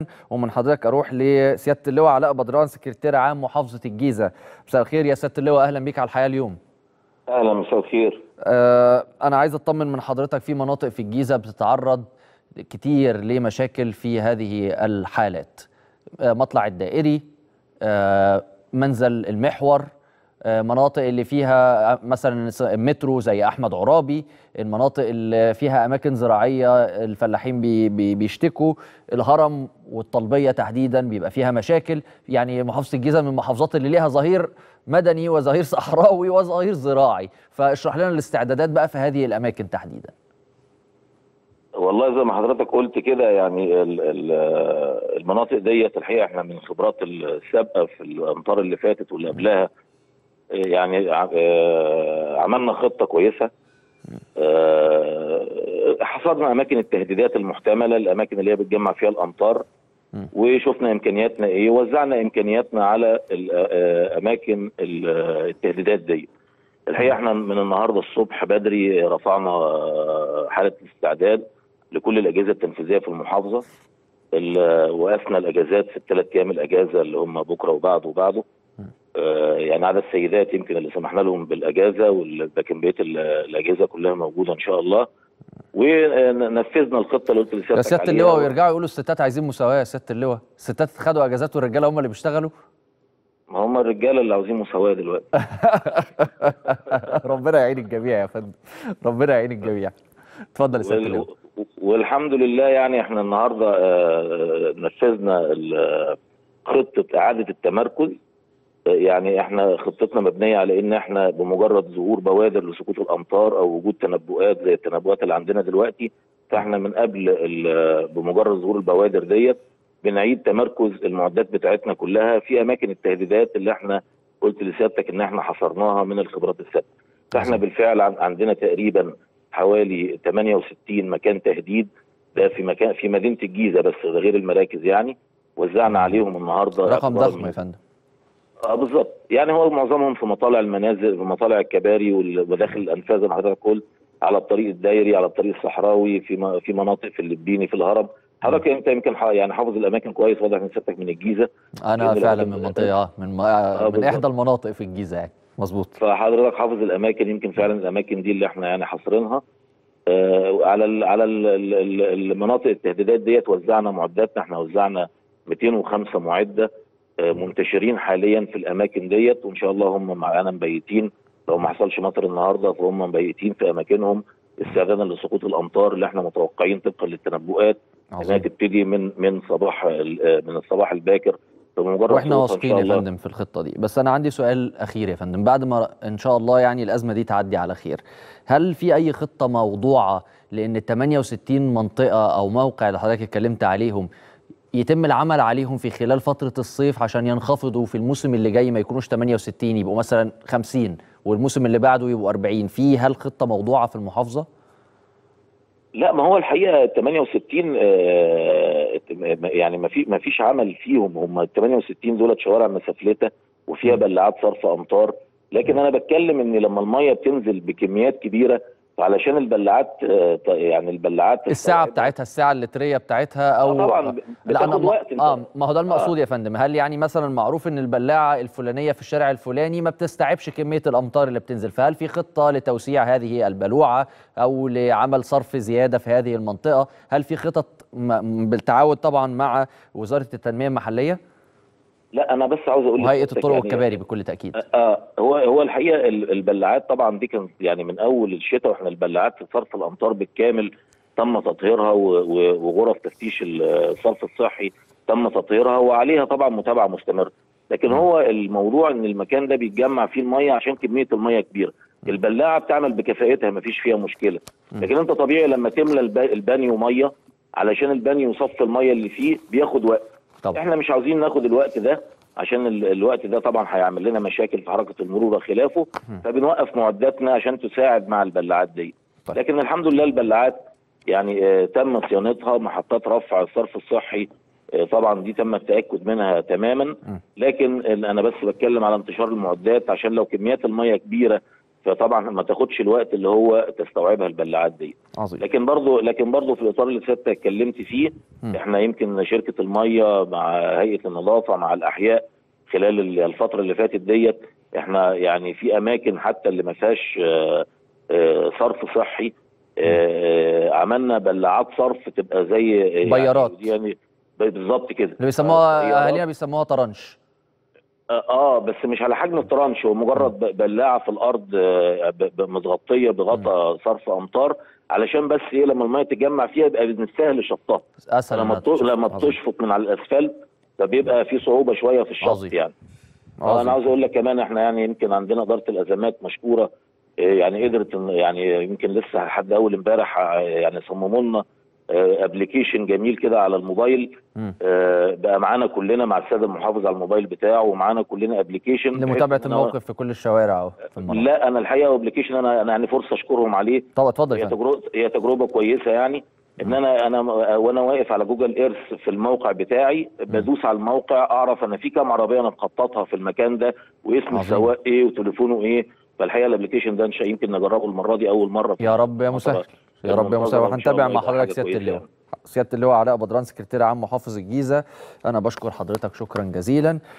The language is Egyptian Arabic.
ومن حضرتك اروح لسياده اللواء علاء بدران سكرتير عام محافظه الجيزه مساء الخير يا سياده اللواء اهلا بيك على الحياه اليوم اهلا مساء الخير آه انا عايز اطمن من حضرتك في مناطق في الجيزه بتتعرض كتير لمشاكل في هذه الحالات آه مطلع الدائري آه منزل المحور مناطق اللي فيها مثلا مترو زي احمد عرابي المناطق اللي فيها اماكن زراعيه الفلاحين بي بي بيشتكوا الهرم والطلبيه تحديدا بيبقى فيها مشاكل يعني محافظه الجيزه من المحافظات اللي ليها ظهير مدني وظهير صحراوي وظهير زراعي فاشرح لنا الاستعدادات بقى في هذه الاماكن تحديدا والله زي ما حضرتك قلت كده يعني المناطق ديت الحقيقه احنا من خبرات السابقه في الامطار اللي فاتت واللي قبلها يعني عملنا خطه كويسه حصرنا اماكن التهديدات المحتمله الاماكن اللي هي بتجمع فيها الامطار وشفنا امكانياتنا ايه وزعنا امكانياتنا على اماكن التهديدات دي الحقيقه احنا من النهارده الصبح بدري رفعنا حاله الاستعداد لكل الاجهزه التنفيذيه في المحافظه وقفنا الاجازات في الثلاث ايام الاجازه اللي هم بكره وبعده وبعده يعني عدد السيدات يمكن اللي سمحنا لهم بالاجازه لكن بقيه الاجهزه كلها موجوده ان شاء الله ونفذنا الخطه اللي قلت لسيادتك يا سياده اللواء ويرجعوا يقولوا الستات عايزين مساواه يا سياده اللواء الستات خدوا اجازات والرجاله هم اللي بيشتغلوا ما هم الرجاله اللي عاوزين مساواه دلوقتي ربنا يعين الجميع يا فندم ربنا يعين الجميع اتفضل يا سياده اللواء والحمد لله يعني احنا النهارده نفذنا خطه اعاده التمركز يعني احنا خطتنا مبنيه على ان احنا بمجرد ظهور بوادر لسقوط الامطار او وجود تنبؤات زي التنبؤات اللي عندنا دلوقتي فاحنا من قبل بمجرد ظهور البوادر ديت بنعيد تمركز المعدات بتاعتنا كلها في اماكن التهديدات اللي احنا قلت لسيادتك ان احنا حصرناها من الخبرات السابقه فاحنا بالفعل عندنا تقريبا حوالي 68 مكان تهديد ده في مكان في مدينه الجيزه بس غير المراكز يعني وزعنا عليهم النهارده رقم ضخم يا فندم اه بالظبط يعني هو معظمهم في مطالع المنازل في مطالع الكباري وداخل الانفاذ زي ما حضرتك قلت على الطريق الدائري على الطريق الصحراوي في في مناطق في اللبيني في الهرم حضرتك انت يمكن يعني حافظ الاماكن كويس واضح من سيادتك من الجيزه انا فعلا من منطقه من آه من احدى المناطق في الجيزه يعني مظبوط فحضرتك حافظ الاماكن يمكن فعلا الاماكن دي اللي احنا يعني حاصرينها آه على ال على ال ال المناطق التهديدات ديت وزعنا معداتنا احنا وزعنا 205 معده منتشرين حاليا في الاماكن ديت وان شاء الله هم معانا مبيتين لو ما حصلش مطر النهارده فهم مبيتين في اماكنهم استعدادا لسقوط الامطار اللي احنا متوقعين طبقا للتنبؤات انها تبتدي من من صباح من الصباح الباكر بمجرد واحنا واثقين يا فندم في الخطه دي بس انا عندي سؤال اخير يا فندم بعد ما ان شاء الله يعني الازمه دي تعدي على خير هل في اي خطه موضوعه لان ال 68 منطقه او موقع اللي حضرتك اتكلمت عليهم يتم العمل عليهم في خلال فترة الصيف عشان ينخفضوا في الموسم اللي جاي ما يكونوش 68 يبقوا مثلا 50 والموسم اللي بعده يبقوا 40 في هل خطة موضوعة في المحافظة؟ لا ما هو الحقيقة 68 آه يعني ما في ما فيش عمل فيهم هم ال 68 دولت شوارع مسافلتة وفيها بلاعات صرف أمطار لكن أنا بتكلم إن لما المية بتنزل بكميات كبيرة علشان البلاعات يعني البلاعات الساعه بتاعتها الساعه اللتريه بتاعتها او طبعا بتاخد وقت اه ما هو ده المقصود آه. يا فندم هل يعني مثلا معروف ان البلاعه الفلانيه في الشارع الفلاني ما بتستوعبش كميه الامطار اللي بتنزل فهل في خطه لتوسيع هذه البلوعه او لعمل صرف زياده في هذه المنطقه هل في خطط بالتعاون طبعا مع وزاره التنميه المحليه لا انا بس عاوز اقول وهيئه الطرق يعني والكباري بكل تاكيد اه هو هو الحقيقه البلاعات طبعا دي كانت يعني من اول الشتاء واحنا البلاعات في صرف الامطار بالكامل تم تطهيرها وغرف تفتيش الصرف الصحي تم تطهيرها وعليها طبعا متابعه مستمره لكن هو الموضوع ان المكان ده بيتجمع فيه الميه عشان كميه الميه كبيره البلاعه بتعمل بكفاءتها ما فيش فيها مشكله لكن انت طبيعي لما تملى البانيو ميه علشان البانيو يصفي الميه اللي فيه بياخد وقت طبعا. احنا مش عاوزين ناخد الوقت ده عشان الوقت ده طبعا هيعمل لنا مشاكل في حركه المرور وخلافه فبنوقف معداتنا عشان تساعد مع البلاعات دي طيب. لكن الحمد لله البلاعات يعني آه تم صيانتها محطات رفع الصرف الصحي آه طبعا دي تم التاكد منها تماما لكن انا بس بتكلم على انتشار المعدات عشان لو كميات الميه كبيره فطبعا ما تاخدش الوقت اللي هو تستوعبها البلاعات دي عظيم لكن برضو لكن برضو في الاطار اللي سيادتك اتكلمت فيه مم. احنا يمكن شركه الميه مع هيئه النظافه مع الاحياء خلال ال- الفتره اللي فاتت ديت احنا يعني في اماكن حتى اللي ما فيهاش آه، آه، صرف صحي آه، عملنا بلاعات صرف تبقى زي يعني- بيارات. يعني بالظبط كده اللي بيسموها بيارات. اهالينا بيسموها طرنش اه آه، بس مش على حجم الترانش هو مجرد ب- بلاعه في الارض آه، ب- ب- متغطيه بغطاء صرف امطار علشان بس ايه لما الميه تتجمع فيها يبقى من السهل شطها اسهل لما إنها بت- تشوف. لما عظيم. بتشفط من على الاسفلت فبيبقى في صعوبه شويه في الشط عظيم. يعني آه، عظيم. انا عاوز اقول لك كمان احنا يعني يمكن عندنا اداره الازمات مشكوره آه، يعني قدرت إن- يعني يمكن لسه لحد اول امبارح آه، يعني صمموا لنا ابلكيشن جميل كده على الموبايل مم. آه، بقى معانا كلنا مع السيد المحافظ على الموبايل بتاعه ومعانا كلنا ابلكيشن لمتابعه الموقف في كل الشوارع أهو في المناطق لا انا الحقيقه ابلكيشن انا انا يعني فرصه اشكرهم عليه طب اتفضل يا هي فندم تجربه هي تجربه كويسه يعني ان انا انا وانا واقف على جوجل ايرث في الموقع بتاعي بدوس على الموقع اعرف انا في كام عربيه انا مخططها في المكان ده واسم عظيم. السواق ايه وتليفونه ايه فالحقيقه الابلكيشن ده إن شاء- يمكن نجربه المره دي اول مره في يا رب يا مسهل يا رب يا مسهل المنتظرة إن شاء وهنتابع الله مع يبقى حضرتك حاجة سياده كويسة اللواء يعني. سياده اللواء علاء بدران سكرتير عام محافظ الجيزه انا بشكر حضرتك شكرا جزيلا